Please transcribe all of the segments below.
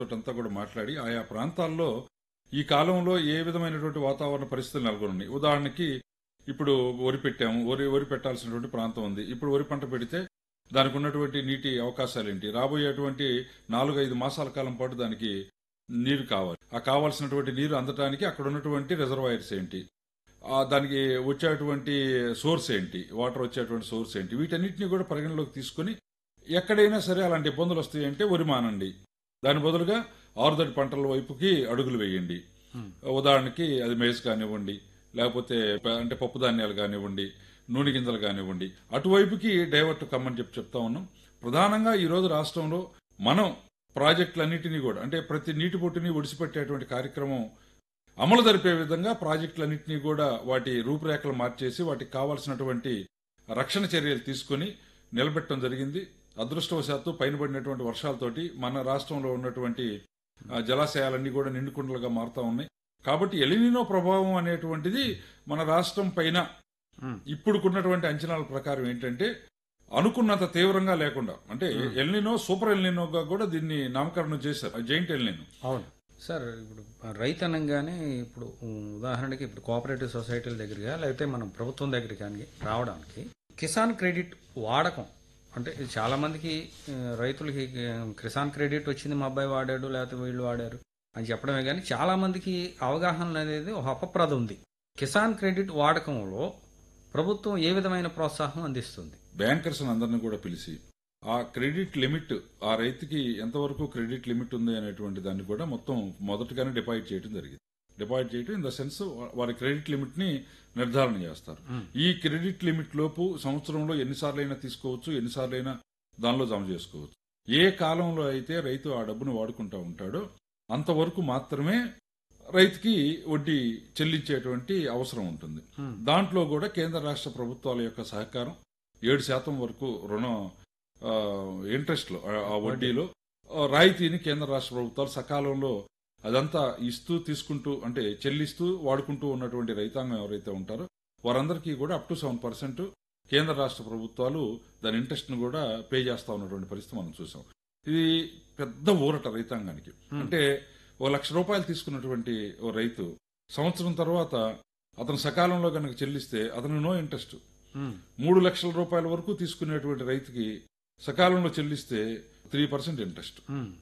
అంతా కూడా మాట్లాడి ఆయా ప్రాంతాల్లో ఈ కాలంలో ఏ విధమైనటువంటి వాతావరణ పరిస్థితులు నెలకొన్నాయి ఉదాహరణకి ఇప్పుడు వరి పెట్టాము వరి వరి పెట్టాల్సినటువంటి ప్రాంతం ఉంది ఇప్పుడు వరి పంట పెడితే దానికి ఉన్నటువంటి నీటి అవకాశాలు ఏంటి రాబోయేటువంటి నాలుగు ఐదు మాసాల కాలం పాటు దానికి నీరు కావాలి ఆ కావాల్సినటువంటి నీరు అందటానికి అక్కడ ఉన్నటువంటి రిజర్వాయర్స్ ఏంటి ఆ దానికి వచ్చేటువంటి సోర్స్ ఏంటి వాటర్ వచ్చేటువంటి సోర్స్ ఏంటి వీటన్నిటిని కూడా పరిగణలోకి తీసుకుని ఎక్కడైనా సరే అలాంటి ఇబ్బందులు వస్తాయి అంటే వరి మానండి దాని బదులుగా ఆరుదడి పంటల వైపుకి అడుగులు వేయండి ఉదాహరణకి అది మేజ్ కానివ్వండి లేకపోతే ప- అంటే పప్పు ధాన్యాలు కానివ్వండి నూనె గింజలు కానివ్వండి అటువైపుకి డైవర్ట్ కమ్మని చెప్పి చెప్తా ఉన్నాం ప్రధానంగా ఈ రోజు రాష్ట్రంలో మనం ప్రాజెక్టులన్నిటినీ కూడా అంటే ప్రతి నీటి బొట్టుని ఒడిసిపెట్టేటువంటి కార్యక్రమం అమలు జరిపే విధంగా ప్రాజెక్టులన్నింటినీ కూడా వాటి రూపురేఖలు మార్చేసి వాటికి కావాల్సినటువంటి రక్షణ చర్యలు తీసుకుని నిలబెట్టడం జరిగింది అదృష్టవశాత్తు పైన పడినటువంటి వర్షాలతోటి మన రాష్ట్రంలో ఉన్నటువంటి ఆ, జలాశయాలన్నీ కూడా నిండుకుండలుగా మారుతా ఉన్నాయి కాబట్టి ఎలినినో ప్రభావం అనేటువంటిది మన రాష్ట్రం పైన ఇప్పుడుకున్నటువంటి అంచనాల ప్రకారం ఏంటంటే అనుకున్నంత తీవ్రంగా లేకుండా అంటే ఎల్నినో సూపర్ ఎల్నినోగా కూడా దీన్ని నామకరణం చేశారు జైంట్ ఎల్నినో అవును సార్ ఇప్పుడు రైతు అనగానే ఇప్పుడు ఉదాహరణకి ఇప్పుడు కోఆపరేటివ్ సొసైటీల దగ్గరగా లేకపోతే మనం ప్రభుత్వం దగ్గరికి కానీ రావడానికి కిసాన్ క్రెడిట్ వాడకం అంటే ఇది చాలా మందికి ఆ, రైతులకి ఆ, కిసాన్ క్రెడిట్ వచ్చింది మా అబ్బాయి వాడాడు లేకపోతే వీళ్ళు వాడారు అని చెప్పడమే కానీ చాలా మందికి అవగాహన అనేది ఒక అపప్రద ఉంది కిసాన్ క్రెడిట్ వాడకంలో ప్రభుత్వం ఏ విధమైన ప్రోత్సాహం అందిస్తుంది బ్యాంకర్స్ అందరిని కూడా పిలిచి ఆ క్రెడిట్ లిమిట్ ఆ రైతుకి ఎంతవరకు క్రెడిట్ లిమిట్ ఉంది అనేటువంటి దాన్ని కూడా మొత్తం మొదటగానే డిపాజిట్ చేయడం జరిగింది డిపాజిట్ చేయడం ఇన్ ద సెన్స్ వారి క్రెడిట్ లిమిట్ ని నిర్ధారణ చేస్తారు ఈ క్రెడిట్ లిమిట్ లోపు సంవత్సరంలో ఎన్నిసార్లు అయినా తీసుకోవచ్చు ఎన్నిసార్లు అయినా దానిలో జమ చేసుకోవచ్చు ఏ కాలంలో అయితే రైతు ఆ డబ్బును వాడుకుంటా ఉంటాడో అంతవరకు మాత్రమే రైతుకి వడ్డీ చెల్లించేటువంటి అవసరం ఉంటుంది దాంట్లో కూడా కేంద్ర రాష్ట్ర ప్రభుత్వాల యొక్క సహకారం ఏడు శాతం వరకు రుణం ఆ, ఇంట్రెస్ట్ లో ఆ- ఆ వడ్డీలో ఆ, రాయితీని కేంద్ర రాష్ట్ర ప్రభుత్వాలు సకాలంలో అదంతా ఇస్తూ తీసుకుంటూ అంటే చెల్లిస్తూ వాడుకుంటూ ఉన్నటువంటి రైతాంగం ఎవరైతే ఉంటారో వారందరికీ కూడా అప్ టు సెవెన్ పర్సెంట్ కేంద్ర రాష్ట్ర ప్రభుత్వాలు దాని ఇంట్రెస్ట్ ను కూడా పే చేస్తా ఉన్నటువంటి పరిస్థితి మనం చూసాం ఇది పెద్ద ఊరట రైతాంగానికి అంటే ఓ లక్ష రూపాయలు తీసుకున్నటువంటి ఓ రైతు సంవత్సరం తర్వాత అతను సకాలంలో కనుక చెల్లిస్తే అతను నో ఇంట్రెస్ట్ మూడు లక్షల రూపాయల వరకు తీసుకునేటువంటి రైతుకి సకాలంలో చెల్లిస్తే త్రీ పర్సెంట్ ఇంట్రెస్ట్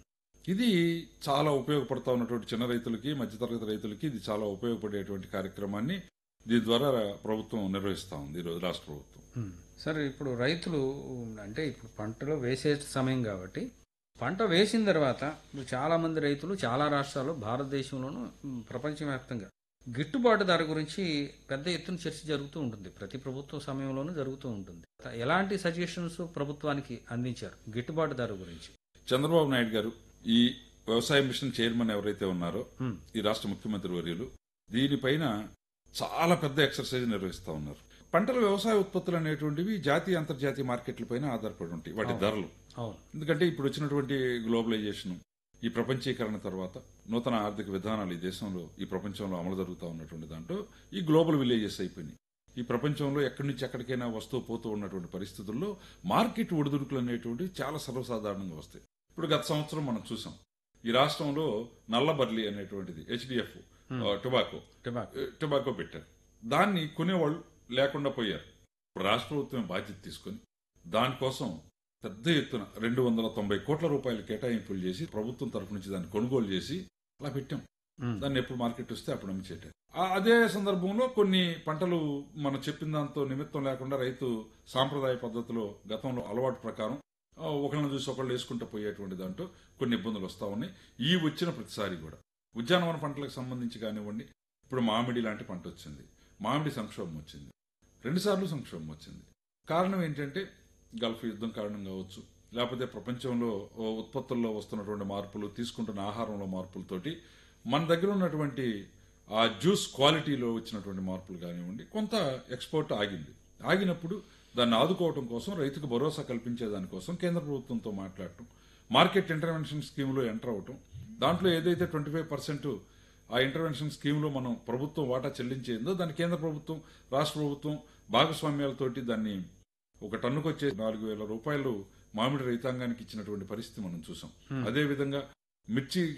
ఇది చాలా ఉపయోగపడతా ఉన్నటువంటి చిన్న రైతులకి మధ్యతరగతి రైతులకి ఇది చాలా ఉపయోగపడేటువంటి కార్యక్రమాన్ని దీని ద్వారా ప్రభుత్వం నిర్వహిస్తా ఉంది ఈరోజు రాష్ట్ర ప్రభుత్వం సరే ఇప్పుడు రైతులు అంటే ఇప్పుడు పంటలో వేసే సమయం కాబట్టి పంట వేసిన తర్వాత ఇప్పుడు చాలా మంది రైతులు చాలా రాష్ట్రాలు భారతదేశంలోనూ ఉమ్, ప్రపంచవ్యాప్తంగా గిట్టుబాటు ధర గురించి పెద్ద ఎత్తున చర్చ జరుగుతూ ఉంటుంది ప్రతి ప్రభుత్వ సమయంలోనూ జరుగుతూ ఉంటుంది ఎలాంటి సజెషన్స్ ప్రభుత్వానికి అందించారు గిట్టుబాటు ధర గురించి చంద్రబాబు నాయుడు గారు ఈ వ్యవసాయ మిషన్ చైర్మన్ ఎవరైతే ఉన్నారో Hmm. ఈ రాష్ట్ర ముఖ్యమంత్రి వర్యులు దీనిపైన చాలా పెద్ద ఎక్సర్సైజ్ నిర్వహిస్తా ఉన్నారు పంటల వ్యవసాయ ఉత్పత్తులు అనేటువంటివి జాతీయ అంతర్జాతీయ మార్కెట్లపైన ఆధారపడి ఉంటాయి వాటి ధరలు అవును ఎందుకంటే ఇప్పుడు వచ్చినటువంటి గ్లోబలైజేషన్ ఈ ప్రపంచీకరణ తర్వాత నూతన ఆర్థిక విధానాలు ఈ దేశంలో ఈ ప్రపంచంలో అమలు జరుగుతూ ఉన్నటువంటి దాంట్లో ఈ గ్లోబల్ విలేజెస్ అయిపోయినాయి ఈ ప్రపంచంలో ఎక్కడి నుంచి ఎక్కడికైనా వస్తూ పోతూ ఉన్నటువంటి పరిస్థితుల్లో మార్కెట్ ఒడిదుడుకులు అనేటువంటివి చాలా సర్వసాధారణంగా వస్తాయి ఇప్పుడు గత సంవత్సరం మనం చూసాం ఈ రాష్ట్రంలో నల్ల బర్లీ అనేటువంటిది హెచ్డిఎఫ్ టొబాకో టొబాకో టొబాకో పెట్టారు దాన్ని కొనేవాళ్ళు లేకుండా పోయారు ఇప్పుడు రాష్ట్ర ప్రభుత్వం బాధ్యత తీసుకుని దానికోసం పెద్ద ఎత్తున రెండు వందల తొంభై కోట్ల రూపాయలు కేటాయింపులు చేసి ప్రభుత్వం తరఫు నుంచి దాన్ని కొనుగోలు చేసి అలా పెట్టాం దాన్ని ఎప్పుడు మార్కెట్ వస్తే అప్పుడు అమ్మిచేటారు ఆ- అదే సందర్భంలో కొన్ని పంటలు మనం చెప్పిన దాంతో నిమిత్తం లేకుండా రైతు సాంప్రదాయ పద్ధతిలో గతంలో అలవాటు ప్రకారం ఆ, ఒకళ్ళని చూసి ఒకళ్ళు వేసుకుంటూ పోయేటువంటి దాంట్లో కొన్ని ఇబ్బందులు వస్తా ఉన్నాయి ఈ వచ్చిన ప్రతిసారి కూడా ఉద్యానవన పంటలకు సంబంధించి కానివ్వండి ఇప్పుడు మామిడి లాంటి పంట వచ్చింది మామిడి సంక్షోభం వచ్చింది రెండుసార్లు సంక్షోభం వచ్చింది కారణం ఏంటంటే గల్ఫ్ యుద్ధం కారణం కావచ్చు లేకపోతే ప్రపంచంలో ఓ ఉత్పత్తుల్లో వస్తున్నటువంటి మార్పులు తీసుకుంటున్న ఆహారంలో మార్పులతోటి మన దగ్గర ఉన్నటువంటి ఆ జ్యూస్ క్వాలిటీలో వచ్చినటువంటి మార్పులు కానివ్వండి కొంత ఎక్స్పోర్ట్ ఆగింది ఆగినప్పుడు దాన్ని ఆదుకోవడం కోసం రైతుకు భరోసా కల్పించే దానికోసం కేంద్ర ప్రభుత్వంతో మాట్లాడటం మార్కెట్ ఇంటర్వెన్షన్ స్కీమ్లో ఎంటర్ అవటం దాంట్లో ఏదైతే ట్వంటీ ఫైవ్ పర్సెంట్ ఆ ఇంటర్వెన్షన్ స్కీమ్లో మనం ప్రభుత్వం వాటా చెల్లించేందో దాన్ని కేంద్ర ప్రభుత్వం రాష్ట్ర ప్రభుత్వం భాగస్వామ్యాలతోటి దాన్ని ఒక టన్నుకు వచ్చే నాలుగు వేల రూపాయలు మామిడి రైతాంగానికి ఇచ్చినటువంటి పరిస్థితి మనం చూసాం అదే విధంగా మిర్చి